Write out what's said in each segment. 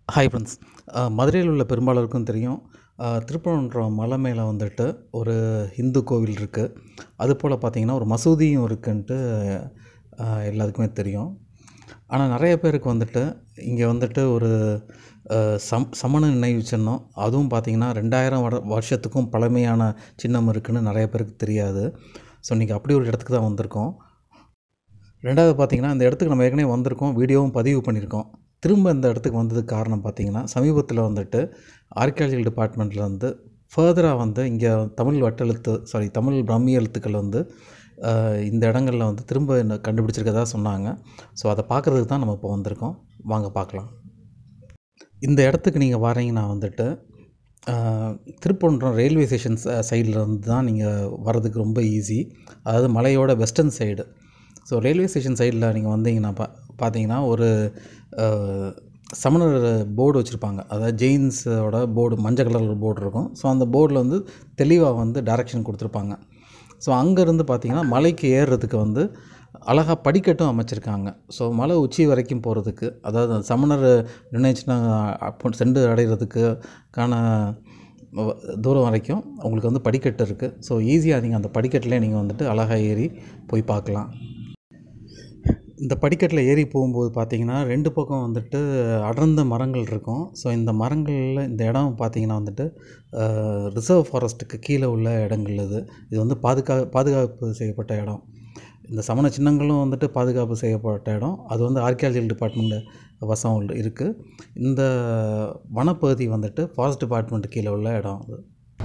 Hi friends மதுரையில் உள்ள பெரும்பாலருக்கும் தெரியும் அஹ், திருப்பரங்குன்றம் மலை மேலே வந்துட்டு ஒரு இந்து கோவில் இருக்குது அதுபோல் பார்த்தீங்கன்னா ஒரு மசூதியும் இருக்குன்ட்டு அஹ், எல்லாத்துக்குமே தெரியும் ஆனால் நிறைய பேருக்கு வந்துட்டு இங்கே வந்துட்டு ஒரு அஹ், சம் சமண நினைவு சின்னம் அதுவும் பார்த்திங்கன்னா ரெண்டாயிரம் வட வருஷத்துக்கும் பழமையான சின்னம் இருக்குன்னு நிறைய பேருக்கு தெரியாது ஸோ இன்றைக்கி அப்படி ஒரு இடத்துக்கு தான் வந்திருக்கோம் ரெண்டாவது பார்த்தீங்கன்னா இந்த இடத்துக்கு நம்ம ஏற்கனவே வந்திருக்கோம் வீடியோவும் பதிவு பண்ணியிருக்கோம் திரும்ப இந்த இடத்துக்கு வந்ததுக்கு காரணம் பார்த்தீங்கன்னா சமீபத்தில் வந்துட்டு ஆர்கியாலஜிக்கல் டிபார்ட்மெண்ட்டில் வந்து ஃபர்தராக வந்து இங்கே தமிழ் வட்டெழுத்து சாரி தமிழ் பிரம்மி எழுத்துக்கள் வந்து அஹ், இந்த இடங்களில் வந்து திரும்ப என்ன கண்டுபிடிச்சிருக்கதா சொன்னாங்க ஸோ அதை பார்க்குறதுக்கு தான் நம்ம இப்போ வந்திருக்கோம் வாங்க பார்க்கலாம் இந்த இடத்துக்கு நீங்கள் வரீங்கன்னா வந்துட்டு அஹ், திருப்பரங்குன்றம் ரயில்வே ஸ்டேஷன் சைடில் இருந்து தான் நீங்கள் வர்றதுக்கு ரொம்ப ஈஸி அதாவது மலையோட western side so railway station சைடில் நீங்கள் வந்தீங்கன்னா பா பார்த்தீங்கன்னா ஒரு அஹ், சமணர் போர்டு வச்சுருப்பாங்க அதாவது ஜெயின்ஸோட போர்டு மஞ்சள் கலர் போர்டு இருக்கும் ஸோ அந்த போர்டில் வந்து தெளிவாக வந்து டைரக்ஷன் கொடுத்துருப்பாங்க ஸோ அங்கேருந்து பார்த்தீங்கன்னா மலைக்கு ஏறுறதுக்கு வந்து அழகாக படிக்கட்டும் அமைச்சிருக்காங்க ஸோ மலை உச்சி வரைக்கும் போகிறதுக்கு அதாவது அந்த சமணர் நினைச்சுனா அப்போ சென்று அடைகிறதுக்கான வ- தூரம் வரைக்கும் உங்களுக்கு வந்து படிக்கட்டு இருக்குது ஸோ ஈஸியாக நீங்கள் அந்த படிக்கட்டிலே நீங்கள் வந்துட்டு அழகாக ஏறி போய் பார்க்கலாம் இந்த படிக்கட்டில் ஏறி போகும்போது பார்த்தீங்கன்னா ரெண்டு பக்கம் வந்துட்டு அடர்ந்த மரங்கள் இருக்கும் ஸோ இந்த மரங்களில் இந்த இடம் பார்த்தீங்கன்னா வந்துட்டு ரிசர்வ் ஃபாரஸ்ட்டுக்கு கீழே உள்ள இடங்கள் இது இது வந்து பாதுகா பாதுகாப்பு செய்யப்பட்ட இடம் இந்த சமண சின்னங்களும் வந்துட்டு பாதுகாப்பு செய்யப்பட்ட இடம் அது வந்து ஆர்கியாலஜிக்கல் டிபார்ட்மெண்ட் வசம் இருக்குது இந்த வனப்பகுதி வந்துட்டு ஃபாரஸ்ட் டிபார்ட்மெண்ட் கீழே உள்ள இடம் அது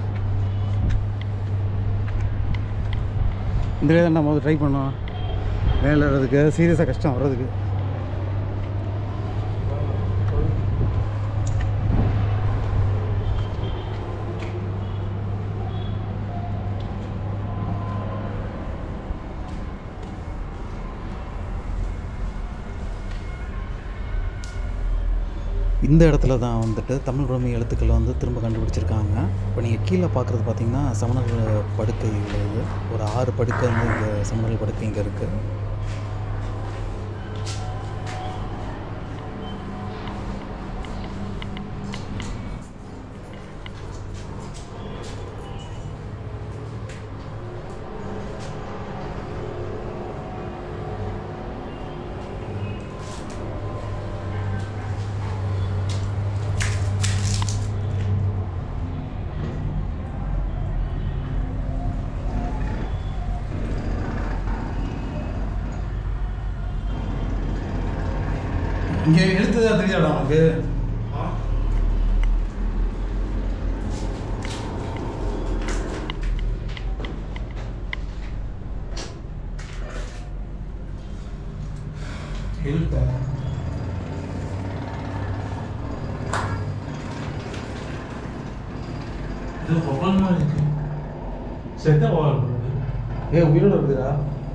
இந்த தான் நம்ம ட்ரை பண்ணோம் மேலே வர்றதுக்கு சீரியஸாக கஷ்டம் வர்றதுக்கு இந்த இடத்துல தான் வந்துட்டு தமிழ் ரோமி எழுத்துக்களை வந்து திரும்ப கண்டுபிடிச்சிருக்காங்க இப்போ நீங்கள் கீழே பார்க்குறது பார்த்தீங்கன்னா சமணர்கள் படுக்கை உள்ளது ஒரு ஆறு படுக்கை வந்து இங்கே சமணர்கள் படுக்கை இங்கே இருக்குது இங்கே எழுத்துதான் தெரியாடா உனக்கு எழுத்த இது பொருளமா இருக்கு செத்த வாழ்றது ஏ உயிரோட இருக்குதா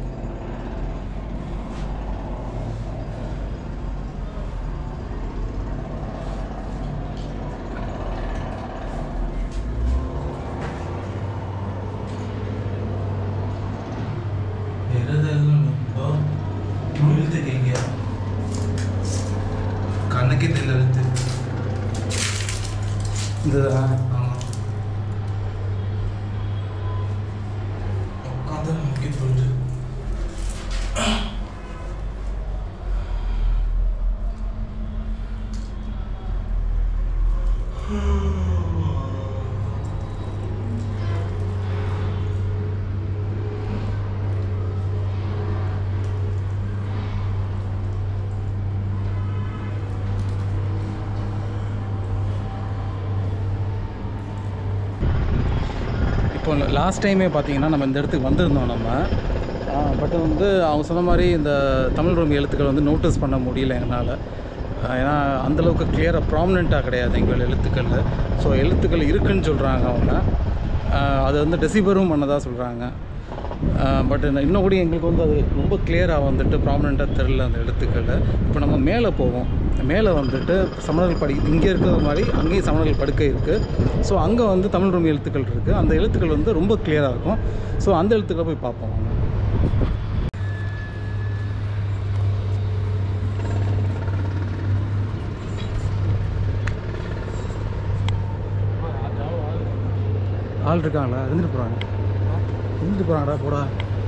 எதாவது எழுத்து கேங்க கண்ணுக்கே தெரியல எழுத்து இந்த ஆமா உட்காந்து முக்கிய தோணுது இப்போ லாஸ்ட் டைமே பார்த்தீங்கன்னா நம்ம இந்த இடத்துக்கு வந்திருந்தோம் நம்ம பட் வந்து அவங்க சொன்ன மாதிரி இந்த தமிழ் ரோமி எழுத்துக்கள் வந்து நோட்டீஸ் பண்ண முடியல எங்களால் ஏன்னா அந்தளவுக்கு கிளியராக ப்ராமினெண்ட்டாக கிடையாது எங்கள் எழுத்துக்கள் ஸோ எழுத்துக்கள் இருக்குன்னு சொல்கிறாங்க அவங்க ஆஹ் அது வந்து டெசிபரும் பண்ணதாக சொல்கிறாங்க பட் இன்னும் கூட எங்களுக்கு வந்து அது ரொம்ப கிளியராக வந்துட்டு ப்ராமினெண்ட்டாக தெரில அந்த எழுத்துக்கள் இப்போ நம்ம மேலே போவோம் மேலே வந்துட்டு சமணர்கள் படி இங்கே இருக்கிற மாதிரி அங்கேயும் சமணர்கள் படுக்கை இருக்குது ஸோ அங்கே வந்து தமிழ் ரோமி எழுத்துக்கள் இருக்குது அந்த எழுத்துக்கள் வந்து ரொம்ப கிளியராக இருக்கும் ஸோ அந்த எழுத்துக்களை போய் பார்ப்போம் ஆள் இருக்காங்களா இருந்துட்டு போகிறாங்க இருந்துட்டு போகிறாங்கடா போடா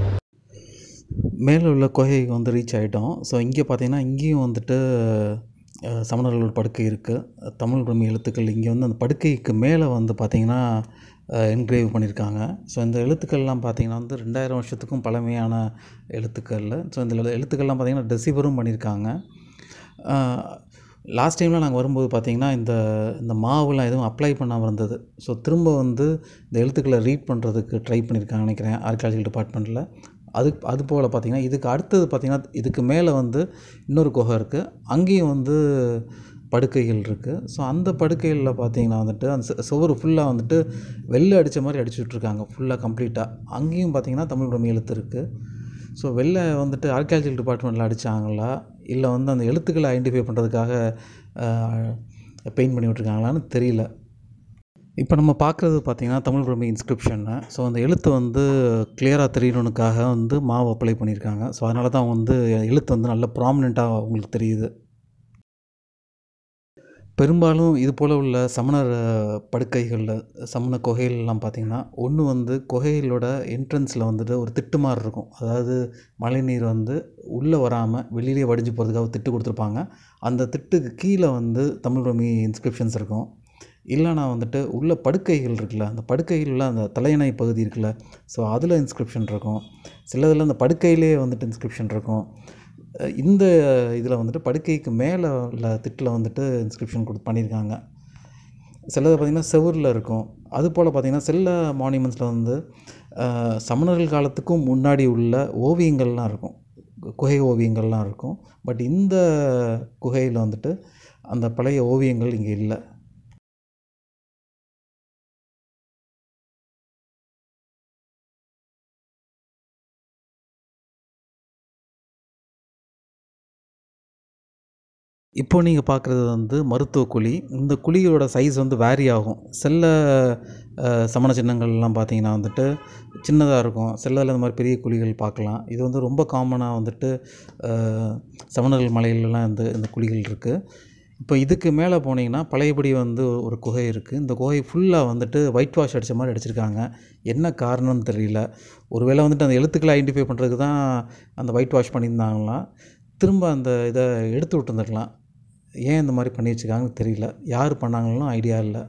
மேலே உள்ள குகைக்கு வந்து ரீச் ஆகிட்டோம் ஸோ இங்கே பார்த்தீங்கன்னா இங்கேயும் வந்துட்டு அஹ், சமணர்களோட படுக்கை இருக்குது தமிழ் பிரம்மி எழுத்துக்கள் இங்கே வந்து அந்த படுக்கைக்கு மேலே வந்து பார்த்திங்கன்னா என்கிரேவ் பண்ணியிருக்காங்க ஸோ இந்த எழுத்துக்கள்லாம் பார்த்திங்கன்னா வந்து ரெண்டாயிரம் வருஷத்துக்கும் பழமையான எழுத்துக்கள் ஸோ இந்த எழு- எழுத்துக்கள்லாம் பார்த்திங்கன்னா டெசிபரும் பண்ணியிருக்காங்க லாஸ்ட் டைமில் நாங்கள் வரும்போது பார்த்திங்கன்னா இந்த இந்த மாவுலாம் எதுவும் அப்ளை பண்ணாமல் இருந்தது ஸோ திரும்ப வந்து இந்த எழுத்துக்களை ரீட் பண்ணுறதுக்கு ட்ரை பண்ணியிருக்காங்க நினைக்கிறேன் ஆர்கியாலஜிக்கல் டிபார்ட்மெண்ட்டில் அது அது போல் பார்த்திங்கன்னா இதுக்கு அடுத்தது பார்த்திங்கன்னா இதுக்கு மேலே வந்து இன்னொரு குகை இருக்குது அங்கேயும் வந்து படுக்கைகள் இருக்குது ஸோ அந்த படுக்கைகளில் பார்த்தீங்கன்னா வந்துட்டு அந்த சு- சுவர் ஃபுல்லாக வந்துட்டு வெள்ளை அடித்த மாதிரி அடிச்சு விட்ருக்காங்க ஃபுல்லாக கம்ப்ளீட்டாக அங்கேயும் பார்த்தீங்கன்னா தமிழ் பிரம்மி எழுத்து இருக்குது ஸோ வெளில வந்துட்டு ஆர்கியாலஜிக்கல் டிபார்ட்மெண்ட்டில் அடித்தாங்களா இல்லை வந்து அந்த எழுத்துக்களை ஐடென்டிஃபை பண்ணுறதுக்காக பெயிண்ட் பண்ணி விட்ருக்காங்களான்னு தெரியல இப்போ நம்ம பார்க்குறது பார்த்திங்கன்னா தமிழ் பிரம்மி இன்ஸ்கிரிப்ஷன்னு ஸோ அந்த எழுத்து வந்து கிளியராக தெரியணுனுக்காக வந்து மாவு அப்ளை பண்ணியிருக்காங்க ஸோ அதனால தான் வந்து எழுத்து வந்து நல்ல ப்ராமினெண்ட்டாக உங்களுக்கு தெரியுது பெரும்பாலும் இது போல் உள்ள சமணர் அஹ், படுக்கைகளில் சமண குகைகள்லாம் பார்த்திங்கன்னா ஒன்று வந்து குகைகளோட என்ட்ரன்ஸில் வந்துட்டு ஒரு திட்டு மாதிரி இருக்கும் அதாவது மழைநீர் வந்து உள்ளே வராமல் வெளியிலே வடிஞ்சு போகிறதுக்காக ஒரு திட்டு கொடுத்துருப்பாங்க அந்த திட்டுக்கு கீழே வந்து தமிழ் பிரமி இன்ஸ்கிரிப்ஷன்ஸ் இருக்கும் இல்லைனா வந்துட்டு உள்ள படுக்கைகள் இருக்குல்ல அந்த படுக்கைகளில் அந்த தலையணை பகுதி இருக்குல்ல ஸோ அதில் இன்ஸ்கிரிப்ஷன் இருக்கும் சிலதில் அந்த படுக்கையிலே வந்துட்டு இன்ஸ்கிரிப்ஷன் இருக்கும் அஹ் இந்த இதில் வந்துட்டு படுக்கைக்கு மேலே உள்ள திட்டில் வந்துட்டு இன்ஸ்கிரிப்ஷன் கொடு பண்ணியிருக்காங்க சிலது பார்த்திங்கன்னா செவுரில் இருக்கும் அது போல் பார்த்திங்கன்னா சில மானுமெண்ட்ஸில் வந்து அஹ், சமணர்கள் காலத்துக்கும் முன்னாடி உள்ள ஓவியங்கள்லாம் இருக்கும் குகை ஓவியங்கள்லாம் இருக்கும் பட் இந்த குகையில் வந்துட்டு அந்த பழைய ஓவியங்கள் இங்கே இல்லை இப்போ நீங்கள் பார்க்குறது வந்து மருத்துவ குழி இந்த குழியோட சைஸ் வந்து வேரி ஆகும் சில அஹ், சமண சின்னங்கள்லாம் பார்த்தீங்கன்னா வந்துட்டு சின்னதாக இருக்கும் சிலதில் இந்த மாதிரி பெரிய குழிகள் பார்க்கலாம் இது வந்து ரொம்ப காமனாக வந்துட்டு அஹ், சமணர்கள் மலையிலலாம் இந்த இந்த குழிகள் இருக்குது இப்போ இதுக்கு மேலே போனீங்கன்னா பழையபடி வந்து ஒரு குகை இருக்குது இந்த குகை ஃபுல்லாக வந்துட்டு ஒயிட் வாஷ் அடித்த மாதிரி அடிச்சிருக்காங்க என்ன காரணம்னு தெரியல ஒருவேளை வந்துட்டு அந்த எழுத்துக்களை ஐடென்டிஃபை பண்ணுறதுக்கு தான் அந்த ஒயிட் வாஷ் பண்ணியிருந்தாங்களாம் திரும்ப அந்த இதை எடுத்து விட்டுருந்துருக்கலாம் ஏன் இந்த மாதிரி பண்ணி வச்சுருக்காங்கன்னு தெரியல யார் பண்ணாங்களும் ஐடியா இல்லை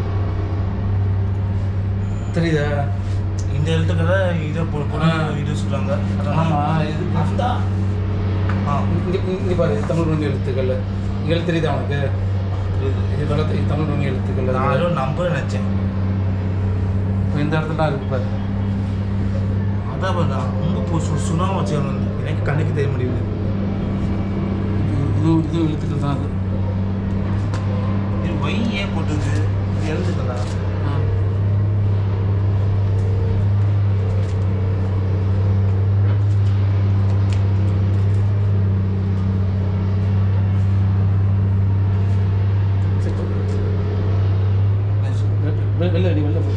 தெரியுதா இந்த எழுத்துக்களை இதை போட போட இது சொல்கிறாங்க ஆமாம் இது ஆ இங்கே இங்கே பாரு இது தமிழ் மொழி எழுத்துக்கள் எழுத்து தெரியுதா உனக்கு புரியுது. இது வளர்த்து இது தமிழ் மொழி எழுத்துக்கள் நான் ஏதோ நம்பர் நினச்சேன் இப்போ இந்த இடத்துல இருக்கு பாரு அதான் பாரு, நான் ரொம்ப பு- சு சுனாம வச்சுக்கணும் எனக்கு கண்ணுக்கு தெரிய முடியுது இது இது எழுத்துக்கள் தான் அது இது வை ஏன் போட்டுருக்கு இது எழுத்துக்களா வெளில அடி வெளில போ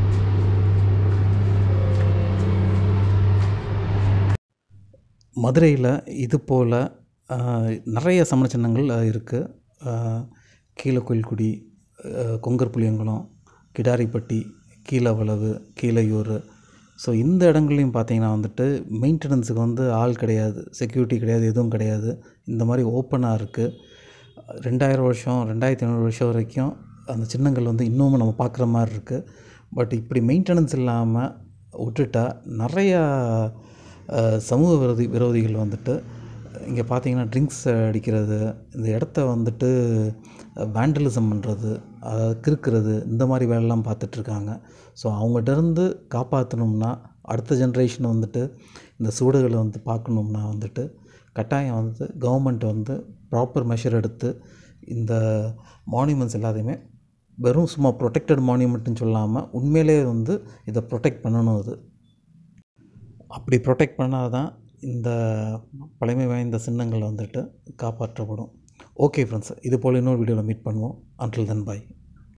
மதுரையில் இது போல் நிறைய சமண சின்னங்கள் இருக்குது கீழக்கோயில்குடி அஹ், கொங்கர் புளியங்குளம் கிடாரிப்பட்டி கீழவளவு கீழையூர் ஸோ இந்த இடங்கள்லையும் பார்த்தீங்கன்னா வந்துட்டு மெயின்டெனன்ஸுக்கு வந்து ஆள் கிடையாது செக்யூரிட்டி கிடையாது எதுவும் கிடையாது இந்த மாதிரி ஓப்பனாக இருக்குது ரெண்டாயிரம் வருஷம் ரெண்டாயிரத்தி ஐநூறு வருஷம் வரைக்கும் அந்த சின்னங்கள் வந்து இன்னமும் நம்ம பார்க்குற மாதிரி இருக்குது பட் இப்படி மெயின்டெனன்ஸ் இல்லாமல் விட்டுட்டா நிறையா அஹ், சமூக விரோதி விரோதிகள் வந்துட்டு இங்கே பார்த்தீங்கன்னா ட்ரிங்க்ஸ் அடிக்கிறது இந்த இடத்த வந்துட்டு வேண்டலிசம் பண்ணுறது அதாவது கிறுக்கிறது இந்த மாதிரி வேலைலாம் பார்த்துட்ருக்காங்க ஸோ அவங்ககிட்டருந்து காப்பாற்றணும்னா அடுத்த ஜென்ரேஷன் வந்துட்டு இந்த சூடுகளை வந்து பார்க்கணும்னா வந்துட்டு கட்டாயம் வந்து கவர்மெண்ட் வந்து ப்ராப்பர் மெஷர் எடுத்து இந்த மானுமெண்ட்ஸ் எல்லாத்தையுமே வெறும் சும்மா ப்ரொடெக்டட் மானுமெண்ட்னு சொல்லாமல் உண்மையிலே வந்து இதை ப்ரொடெக்ட் பண்ணணும் அது அப்படி ப்ரொடெக்ட் பண்ணால் தான் இந்த பழமை வாய்ந்த சின்னங்கள் வந்துட்டு காப்பாற்றப்படும் ஓகே ஃப்ரெண்ட்ஸ் இது போல் இன்னொரு வீடியோவில் மீட் பண்ணுவோம் அன்டில் தென் பாய்